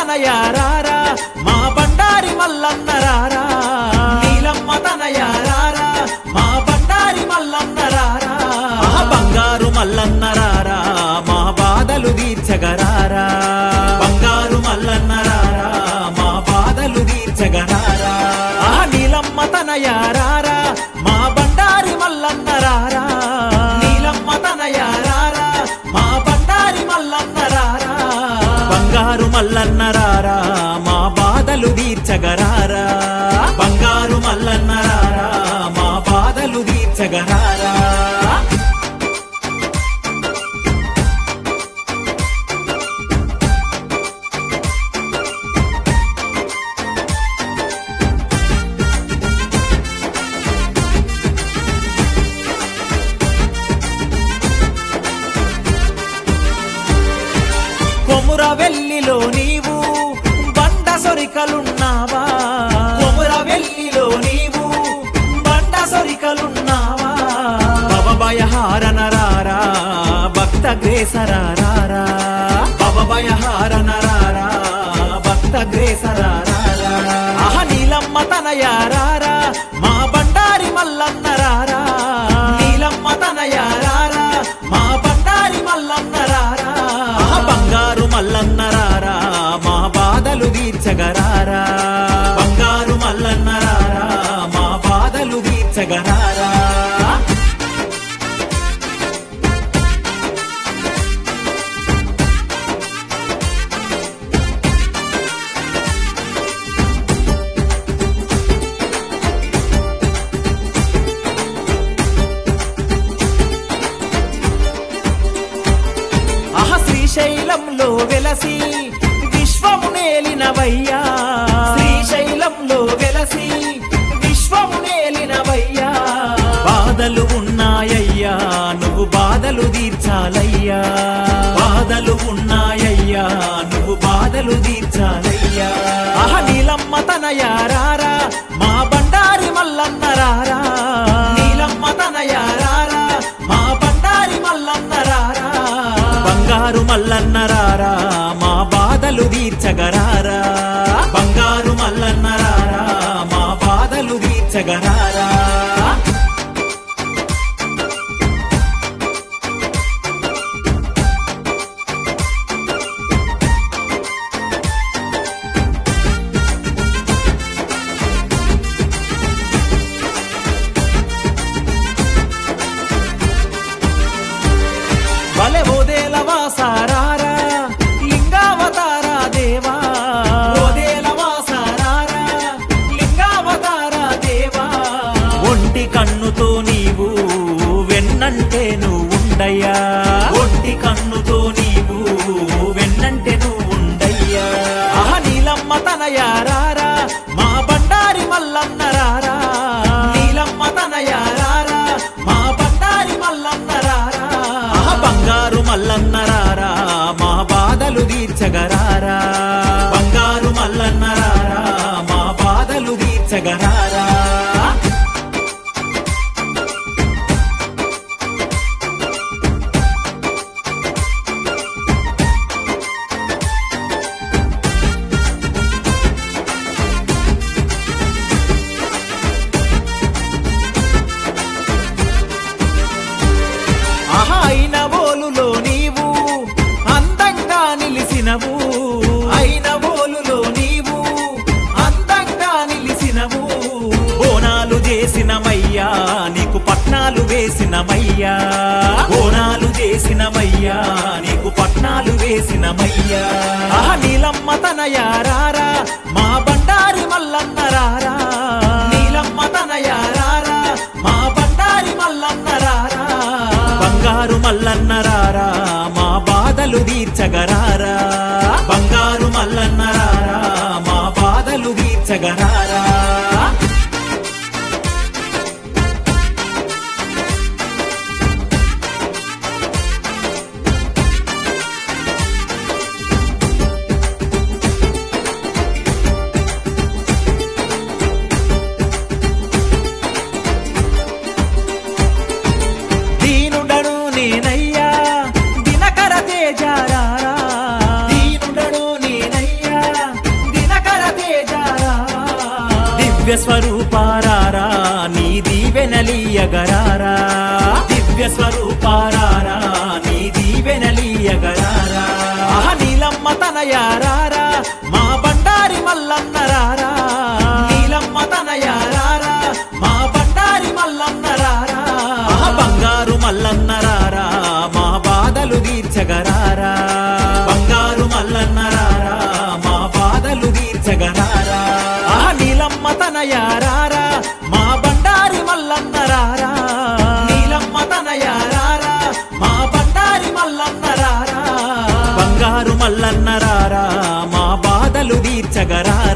తనయారారా మా బండారి మల్లన్నరారా నీలమ్మ తనయారారా మా బండారి మల్లన్నరారా ఆ బంగారు మల్లన్నరారా మా బాధలు తీర్చగరారా బంగారు మల్లన్నరారా మా బాధలు తీర్చగరారా ఆ నీలమ్మ తనయారారా మా బండారి మల్లన్నరారా నీలమ్మ తనయారారా మా బండారి మల్లన్నరారా బంగారు మల్లన్నరారా మా బాధలు తీర్చగరారా బంగారు మల్లన్నరారా మా బాధలు తీర్చగరారా కొముర వెల్లిలో నీవు బండ సొరికలున్నావా కొముర వెల్లిలో నీవు బండ సొరికలున్నావా భవభయహారనరారా భక్త గ్రేసరారా భవభయహారనరారా భక్త గ్రేసరారా ఆహ నీలమ్మ తనయారారా మా బండారి మల్లన్నరారా నీలమ్మ తనయారారా మా బండారి మల్లన్నరారా ఆహ బంగారు మల్లన్నరారా మా బాధలు తీర్చగరారా బంగారు మల్లన్నరారా మా బాధలు తీర్చగరారా అహ శ్రీశైలంలో వెలసి విశ్వము నేలినవయ్యా శ్రీశైలంలో వెలసి విశ్వము నేలినవయ్యా బాధలు ఉన్నాయయ్యా నువ్వు బాధలు తీర్చాలయ్యా బాధలు ఉన్నాయయ్యా నువ్వు బాధలు తీర్చాలయ్యా అహ నీలమ్మ తనయారారా మా బండారి మల్లన్నరారా నీలమ్మ తనయారారా మా బండారి మల్లన్నరారా బంగారు మల్లన్నరారా మా బాధలు తీర్చగరారా బంగారు మల్లన్నరారా మా బాధలు తీర్చగరారా వలె ఓదేల వాసారారా లింగావతారా దేవా ఓదేల వాసారారా లింగావతారా దేవా ఒంటి కన్నుతో నీవు వెన్నంటే నువ్వు ఉండయ్యా ఒంటి కన్నుతో నీవు వెన్నంటే నువ్వు ఉండయ్యా ఆహ నీలమ్మ తనయారారా మా బండారి మల్లన్నరారా నీలమ్మ తనయారారా మా బండారి మల్లన్నరారా ఆహ బంగారు మల్లన్నరారా మా బాధలు తీర్చగరారా బంగారు మల్లన్నరారా మా బాధలు తీర్చగరారా ఆహా అయిన ఓలులో నీవు అందంగా నిలిసినవు అయిన ఓలులో నీవు అందంగా నిలిసినవు బోనాలు చేసినమయ్యా నీకు పట్నాలు వేసినమయ్యా బోనాలు చేసినమయ్యా నీకు పట్నాలు వేసినమయ్యా ఆహా నీలమ్మ తనయారారా మా బండారి మల్లన్నరారా నీలమ్మ తనయారారా మా బండారి మల్లన్నరారా బంగారు మల్లన్నరారా మా బాధలు తీర్చగరారా బంగారు మల్లన్నరారా మా బాధలు తీర్చగరారా దీనుడను నేనయ్యా దినకర తేజారారా దీనుడను నేనయ్యా దివ్య స్వరూపారారా నీ దీవెనలీయగరారా దివ్య స్వరూపారారా నీ దీవెనలీయగరారా ఆహ నీలమ్మ తనయారారా మా బండారి మల్లన్నరారా నీలమ్మ తనయారారా మా బండారి మల్లన్నరారా ఆహ బంగారు మల్లన్నరారా మా బాధలు తీర్చగరారా బంగారు మల్లన్నరారా మా బాధలు తీర్చగరారా ఆహ నీలమ్మ తనయారారా మా బండారి మల్లన్నరారా నీలమ్మ తనయారారా మా బండారి మల్లన్నరారా బంగారు మల్లన్నరారా మా బాధలు తీర్చగరారా